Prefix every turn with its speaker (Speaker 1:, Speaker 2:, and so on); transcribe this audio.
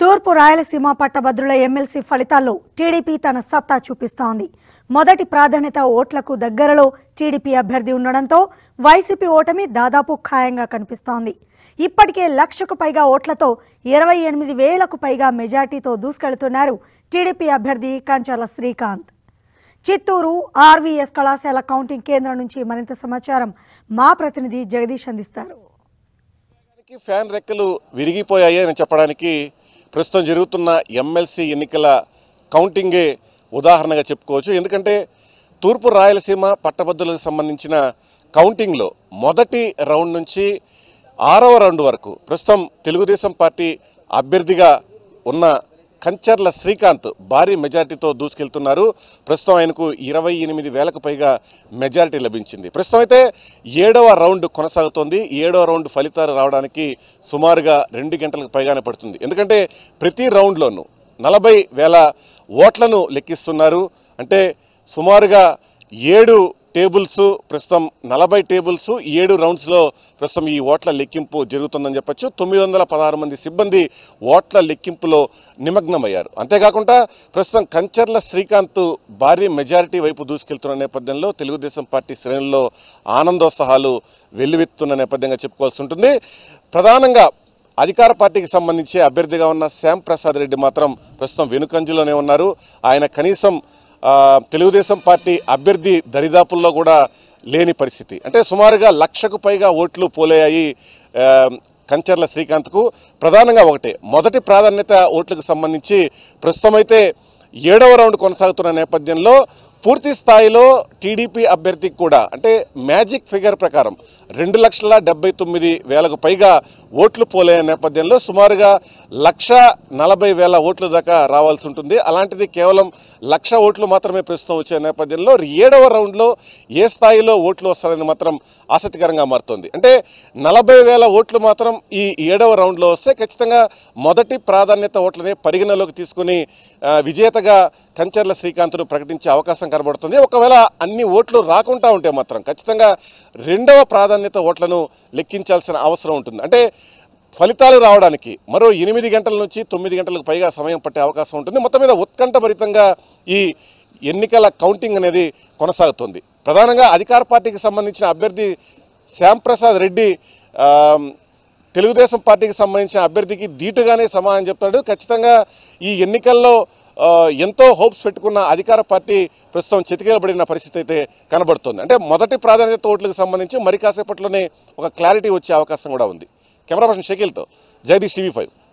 Speaker 1: తూర్పు రాయలసీమ పట్టభద్రుల ఎమ్మెల్సీ ఫలితాల్లో టీడీపీ తన సత్తా చూపిస్తోంది మొదటి ప్రాధాన్యత ఓట్లకు దగ్గరలో టీడీపీ అభ్యర్థి ఉండడంతో వైసీపీ ఓటమి దాదాపు ఖాయంగా కనిపిస్తోంది ఇప్పటికే లక్షకు పైగా ఓట్లతో ఇరవై ఎనిమిది వేలకు పైగా మెజార్టీతో దూసుకెళ్తున్నారు టీడీపీ అభ్యర్థి కంచాల శ్రీకాంత్ చిత్తూరు ఆర్వీఎస్ కళాశాల కౌంటింగ్ కేంద్రం నుంచి మరింత సమాచారం మా ప్రతినిధి జగదీష్ అందిస్తారు
Speaker 2: దానికి ఫ్యాన్ రెక్కలు విరిగిపోయాయి అని చెప్పడానికి ప్రస్తుతం జరుగుతున్న ఎమ్మెల్సీ ఎన్నికల కౌంటింగే ఉదాహరణగా చెప్పుకోవచ్చు ఎందుకంటే తూర్పు రాయలసీమ పట్టభద్రులకు సంబంధించిన కౌంటింగ్లో మొదటి రౌండ్ నుంచి ఆరవ రౌండ్ వరకు ప్రస్తుతం తెలుగుదేశం పార్టీ అభ్యర్థిగా ఉన్న కంచర్ల శ్రీకాంత్ భారీ మెజార్టీతో దూసుకెళ్తున్నారు ప్రస్తుతం ఆయనకు ఇరవై ఎనిమిది వేలకు పైగా మెజారిటీ లభించింది ప్రస్తుతం అయితే ఏడవ రౌండ్ కొనసాగుతోంది ఏడవ రౌండ్ ఫలితాలు రావడానికి సుమారుగా రెండు గంటలకు పైగానే పడుతుంది ఎందుకంటే ప్రతి రౌండ్లోనూ నలభై వేల ఓట్లను లెక్కిస్తున్నారు అంటే సుమారుగా ఏడు టేబుల్స్ ప్రస్తుతం నలభై టేబుల్స్ ఏడు రౌండ్స్లో ప్రస్తుతం ఈ ఓట్ల లెక్కింపు జరుగుతుందని చెప్పొచ్చు తొమ్మిది వందల పదహారు మంది సిబ్బంది ఓట్ల లెక్కింపులో నిమగ్నమయ్యారు అంతేకాకుండా ప్రస్తుతం కంచర్ల శ్రీకాంత్ భారీ మెజారిటీ వైపు దూసుకెళ్తున్న నేపథ్యంలో తెలుగుదేశం పార్టీ శ్రేణుల్లో ఆనందోత్సాహాలు వెల్లువెత్తున్న నేపథ్యంగా చెప్పుకోవాల్సి ఉంటుంది ప్రధానంగా అధికార పార్టీకి సంబంధించి అభ్యర్థిగా ఉన్న శ్యామ్ ప్రసాద్ రెడ్డి మాత్రం ప్రస్తుతం వెనుకంజలోనే ఉన్నారు ఆయన కనీసం ఆ, తెలుగుదేశం పార్టీ అభ్యర్థి దరిదాపుల్లో కూడా లేని పరిస్థితి అంటే సుమారుగా లక్షకు పైగా ఓట్లు పోలయ్యాయి ఆ, కంచర్ల శ్రీకాంత్కు ప్రధానంగా ఒకటే మొదటి ప్రాధాన్యత ఓట్లకు సంబంధించి ప్రస్తుతం అయితే ఏడవ రౌండ్ కొనసాగుతున్న నేపథ్యంలో పూర్తి స్థాయిలో టీడీపీ అభ్యర్థికి కూడా అంటే మ్యాజిక్ ఫిగర్ ప్రకారం రెండు లక్షల డెబ్బై తొమ్మిది వేలకు పైగా ఓట్లు పోలే నేపథ్యంలో సుమారుగా లక్ష నలభై వేల ఓట్ల దాకా రావాల్సి ఉంటుంది అలాంటిది కేవలం లక్ష ఓట్లు మాత్రమే ప్రస్తుతం వచ్చే నేపథ్యంలో ఏడవ రౌండ్లో ఏ స్థాయిలో ఓట్లు వస్తారని మాత్రం ఆసక్తికరంగా మారుతోంది అంటే నలభై వేల ఓట్లు మాత్రం ఈ ఏడవ రౌండ్లో వస్తే ఖచ్చితంగా మొదటి ప్రాధాన్యత ఓట్లనే పరిగణలోకి తీసుకుని ఆ, విజేతగా కంచర్ల శ్రీకాంత్ను ప్రకటించే అవకాశం కనబడుతుంది ఒకవేళ అన్ని ఓట్లు రాకుండా ఉంటే మాత్రం ఖచ్చితంగా రెండవ ప్రాధాన్యత ఓట్లను లెక్కించాల్సిన అవసరం ఉంటుంది అంటే ఫలితాలు రావడానికి మరో ఎనిమిది గంటల నుంచి తొమ్మిది గంటలకు పైగా సమయం పట్టే అవకాశం ఉంటుంది మొత్తం మీద ఉత్కంఠభరితంగా ఈ ఎన్నికల కౌంటింగ్ అనేది కొనసాగుతుంది ప్రధానంగా అధికార పార్టీకి సంబంధించిన అభ్యర్థి శ్యాంప్రసాద్ రెడ్డి ఆ, తెలుగుదేశం పార్టీకి సంబంధించిన అభ్యర్థికి ధీటుగానే సమాధానం చెప్తాడు ఖచ్చితంగా ఈ ఎన్నికల్లో ఆ, ఎంతో హోప్స్ పెట్టుకున్న అధికార పార్టీ ప్రస్తుతం చితికేలబడిన పరిస్థితి అయితే కనబడుతుంది అంటే మొదటి ప్రాధాన్యత ఓట్లకు సంబంధించి మరి కాసేపట్లోనే ఒక క్లారిటీ వచ్చే అవకాశం కూడా ఉంది కెమెరా పర్సన్ షకీల్తో జగదీష్ టీవీ ఫైవ్